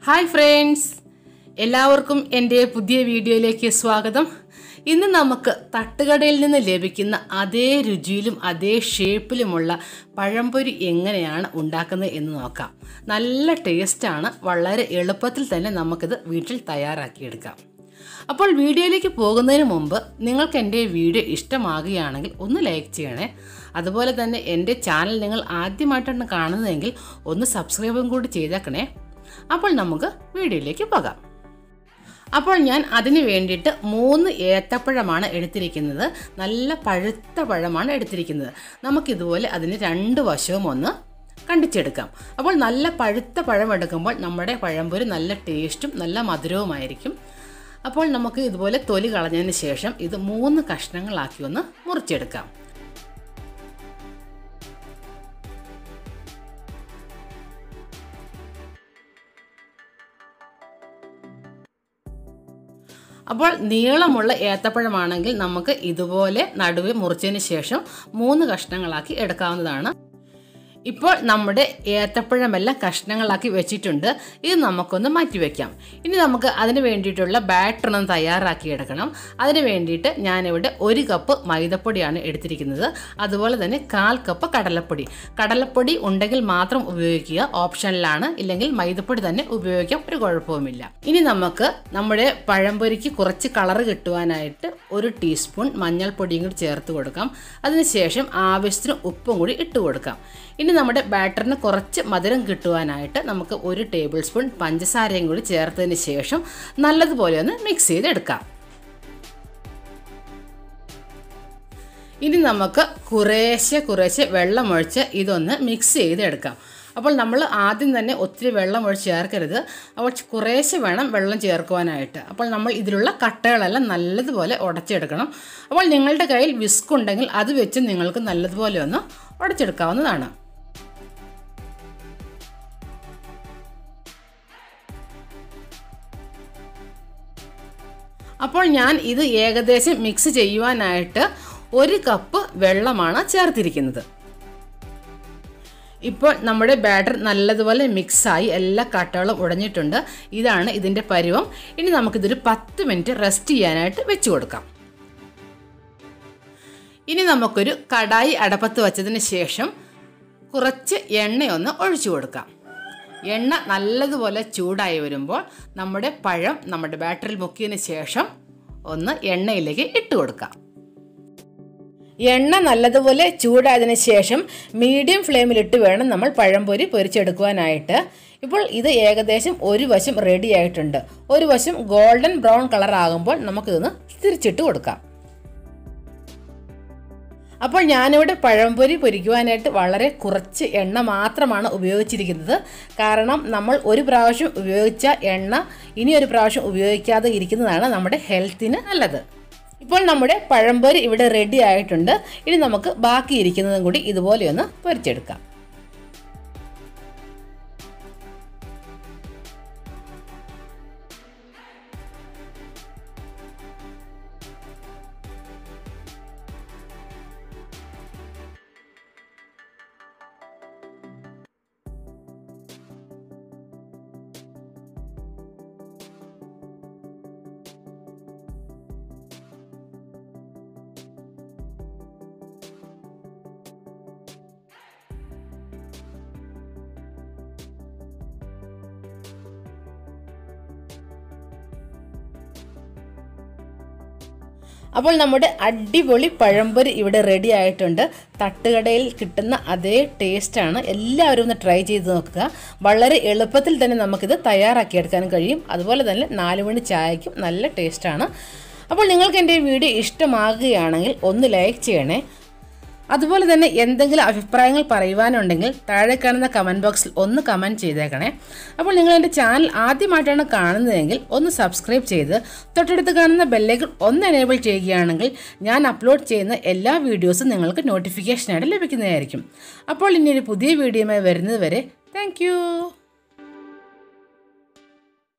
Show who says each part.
Speaker 1: hi friends എല്ലാവർക്കും എൻ്റെ പുതിയ വീഡിയോയിലേക്ക് സ്വാഗതം ഇന്ന് നമുക്ക് തട്ടുകടയിൽ നിന്ന് ലഭിക്കുന്ന അതേ രുചിയിലും അതേ ഷേപ്പിലുമുള്ള പഴംപൊരി എങ്ങനെയാണ് ഉണ്ടാക്കുന്നത് എന്ന് നോക്കാം നല്ല ടേസ്റ്റാണ് വളരെ എളുപ്പത്തിൽ തന്നെ നമുക്കിത് വീട്ടിൽ തയ്യാറാക്കിയെടുക്കാം അപ്പോൾ വീഡിയോയിലേക്ക് പോകുന്നതിന് മുമ്പ് നിങ്ങൾക്ക് എൻ്റെ വീഡിയോ ഇഷ്ടമാകുകയാണെങ്കിൽ ഒന്ന് ലൈക്ക് ചെയ്യണേ അതുപോലെ തന്നെ എൻ്റെ ചാനൽ നിങ്ങൾ ആദ്യമായിട്ടാണ് കാണുന്നതെങ്കിൽ ഒന്ന് സബ്സ്ക്രൈബും കൂടി ചെയ്തേക്കണേ അപ്പോൾ നമുക്ക് വീഡിയോയിലേക്ക് പോകാം അപ്പോൾ ഞാൻ അതിന് വേണ്ടിയിട്ട് മൂന്ന് ഏത്തപ്പഴമാണ് എടുത്തിരിക്കുന്നത് നല്ല പഴുത്ത പഴമാണ് എടുത്തിരിക്കുന്നത് നമുക്കിതുപോലെ അതിന് രണ്ട് വശവും ഒന്ന് കണ്ടിച്ചെടുക്കാം അപ്പോൾ നല്ല പഴുത്ത പഴം എടുക്കുമ്പോൾ നമ്മുടെ പഴംപൊരി നല്ല ടേസ്റ്റും നല്ല മധുരവുമായിരിക്കും അപ്പോൾ നമുക്ക് ഇതുപോലെ തൊലി കളഞ്ഞതിന് ശേഷം ഇത് മൂന്ന് കഷ്ണങ്ങളാക്കി ഒന്ന് മുറിച്ചെടുക്കാം അപ്പോൾ നീളമുള്ള ഏത്തപ്പഴമാണെങ്കിൽ നമുക്ക് ഇതുപോലെ നടുവെ മുറിച്ചതിന് ശേഷം മൂന്ന് കഷ്ണങ്ങളാക്കി എടുക്കാവുന്നതാണ് ഇപ്പോൾ നമ്മുടെ ഏത്തപ്പഴമെല്ലാം കഷ്ണങ്ങളാക്കി വെച്ചിട്ടുണ്ട് ഇത് നമുക്കൊന്ന് മാറ്റി വയ്ക്കാം ഇനി നമുക്ക് അതിന് വേണ്ടിയിട്ടുള്ള ബാറ്റർ ഒന്ന് തയ്യാറാക്കി എടുക്കണം അതിന് വേണ്ടിയിട്ട് ഞാനിവിടെ ഒരു കപ്പ് മൈദപ്പൊടിയാണ് എടുത്തിരിക്കുന്നത് അതുപോലെ തന്നെ കാൽ കപ്പ് കടലപ്പൊടി കടലപ്പൊടി ഉണ്ടെങ്കിൽ മാത്രം ഉപയോഗിക്കുക ഓപ്ഷനിലാണ് ഇല്ലെങ്കിൽ മൈദപ്പൊടി തന്നെ ഉപയോഗിക്കാം ഒരു കുഴപ്പവുമില്ല ഇനി നമുക്ക് നമ്മുടെ പഴംപൊരിക്ക് കുറച്ച് കളർ കിട്ടുവാനായിട്ട് ഒരു ടീസ്പൂൺ മഞ്ഞൾപ്പൊടിയും കൂടി ചേർത്ത് കൊടുക്കാം അതിനുശേഷം ആവശ്യത്തിന് ഉപ്പും കൂടി ഇട്ട് കൊടുക്കാം ഇനി നമ്മുടെ ബാറ്ററിന് കുറച്ച് മധുരം കിട്ടുവാനായിട്ട് നമുക്ക് ഒരു ടേബിൾ സ്പൂൺ പഞ്ചസാരയും കൂടി ചേർത്തതിന് ശേഷം നല്ലതുപോലെ ഒന്ന് മിക്സ് ചെയ്തെടുക്കാം ഇനി നമുക്ക് കുറേശ്ശെ കുറേശ്ശെ വെള്ളമൊഴിച്ച് ഇതൊന്ന് മിക്സ് ചെയ്തെടുക്കാം അപ്പോൾ നമ്മൾ ആദ്യം തന്നെ ഒത്തിരി വെള്ളം ഒഴിച്ച് ചേർക്കരുത് അപ്പോൾ കുറേശ്ശെ വേണം വെള്ളം ചേർക്കുവാനായിട്ട് അപ്പോൾ നമ്മൾ ഇതിലുള്ള കട്ടകളെല്ലാം നല്ലതുപോലെ ഉടച്ചെടുക്കണം അപ്പോൾ നിങ്ങളുടെ കയ്യിൽ വിസ്ക് ഉണ്ടെങ്കിൽ അത് വെച്ച് നിങ്ങൾക്ക് നല്ലതുപോലെ ഒന്ന് ഉടച്ചെടുക്കാവുന്നതാണ് അപ്പോൾ ഞാൻ ഇത് ഏകദേശം മിക്സ് ചെയ്യുവാനായിട്ട് ഒരു കപ്പ് വെള്ളമാണ് ചേർത്തിരിക്കുന്നത് ഇപ്പോൾ നമ്മുടെ ബാറ്റർ നല്ലതുപോലെ മിക്സായി എല്ലാ കട്ടകളും ഉടഞ്ഞിട്ടുണ്ട് ഇതാണ് ഇതിൻ്റെ പരുവം ഇനി നമുക്കിതൊരു പത്ത് മിനിറ്റ് റെസ്റ്റ് ചെയ്യാനായിട്ട് വെച്ച് കൊടുക്കാം ഇനി നമുക്കൊരു കടായി അടപ്പത്ത് വച്ചതിന് ശേഷം കുറച്ച് എണ്ണയൊന്ന് ഒഴിച്ചു കൊടുക്കാം എണ്ണ നല്ലതുപോലെ ചൂടായി വരുമ്പോൾ നമ്മുടെ പഴം നമ്മുടെ ബാറ്ററിൽ മുക്കിയതിന് ശേഷം ഒന്ന് എണ്ണയിലേക്ക് ഇട്ട് കൊടുക്കാം എണ്ണ നല്ലതുപോലെ ചൂടായതിന് ശേഷം മീഡിയം ഫ്ലെയിമിലിട്ട് വേണം നമ്മൾ പഴംപൊരി പൊരിച്ചെടുക്കുവാനായിട്ട് ഇപ്പോൾ ഇത് ഏകദേശം ഒരു വശം റെഡി ആയിട്ടുണ്ട് ഒരു വശം ഗോൾഡൻ ബ്രൗൺ കളർ ആകുമ്പോൾ നമുക്കിതൊന്ന് തിരിച്ചിട്ട് കൊടുക്കാം അപ്പോൾ ഞാനിവിടെ പഴംപൊരി പൊരിക്കുവാനായിട്ട് വളരെ കുറച്ച് എണ്ണ മാത്രമാണ് ഉപയോഗിച്ചിരിക്കുന്നത് കാരണം നമ്മൾ ഒരു പ്രാവശ്യം ഉപയോഗിച്ച എണ്ണ ഇനി ഒരു പ്രാവശ്യം ഉപയോഗിക്കാതെ ഇരിക്കുന്നതാണ് നമ്മുടെ ഹെൽത്തിന് നല്ലത് ഇപ്പോൾ നമ്മുടെ പഴംപൊരി ഇവിടെ റെഡി ആയിട്ടുണ്ട് ഇനി നമുക്ക് ബാക്കി ഇരിക്കുന്നതും കൂടി ഇതുപോലെ ഒന്ന് പൊരിച്ചെടുക്കാം അപ്പോൾ നമ്മുടെ അടിപൊളി പഴംപൊരി ഇവിടെ റെഡി ആയിട്ടുണ്ട് തട്ടുകടയിൽ കിട്ടുന്ന അതേ ടേസ്റ്റാണ് എല്ലാവരും ഒന്ന് ട്രൈ ചെയ്ത് നോക്കുക വളരെ എളുപ്പത്തിൽ തന്നെ നമുക്കിത് തയ്യാറാക്കിയെടുക്കാനും കഴിയും അതുപോലെ തന്നെ നാല് മണി ചായയ്ക്കും നല്ല ടേസ്റ്റാണ് അപ്പോൾ നിങ്ങൾക്ക് എൻ്റെ വീഡിയോ ഇഷ്ടമാകുകയാണെങ്കിൽ ഒന്ന് ലൈക്ക് ചെയ്യണേ അതുപോലെ തന്നെ എന്തെങ്കിലും അഭിപ്രായങ്ങൾ പറയുവാനുണ്ടെങ്കിൽ താഴെ കാണുന്ന കമൻറ്റ് ബോക്സിൽ ഒന്ന് കമൻറ്റ് ചെയ്തേക്കണേ അപ്പോൾ നിങ്ങൾ എൻ്റെ ചാനൽ ആദ്യമായിട്ടാണ് കാണുന്നതെങ്കിൽ ഒന്ന് സബ്സ്ക്രൈബ് ചെയ്ത് തൊട്ടടുത്ത് കാണുന്ന ബെല്ലേക്കൺ ഒന്ന് എനേബിൾ ചെയ്യുകയാണെങ്കിൽ ഞാൻ അപ്ലോഡ് ചെയ്യുന്ന എല്ലാ വീഡിയോസും നിങ്ങൾക്ക് നോട്ടിഫിക്കേഷനായിട്ട് ലഭിക്കുന്നതായിരിക്കും അപ്പോൾ ഇനി ഒരു പുതിയ വീഡിയോയുമായി വരുന്നത് വരെ താങ്ക്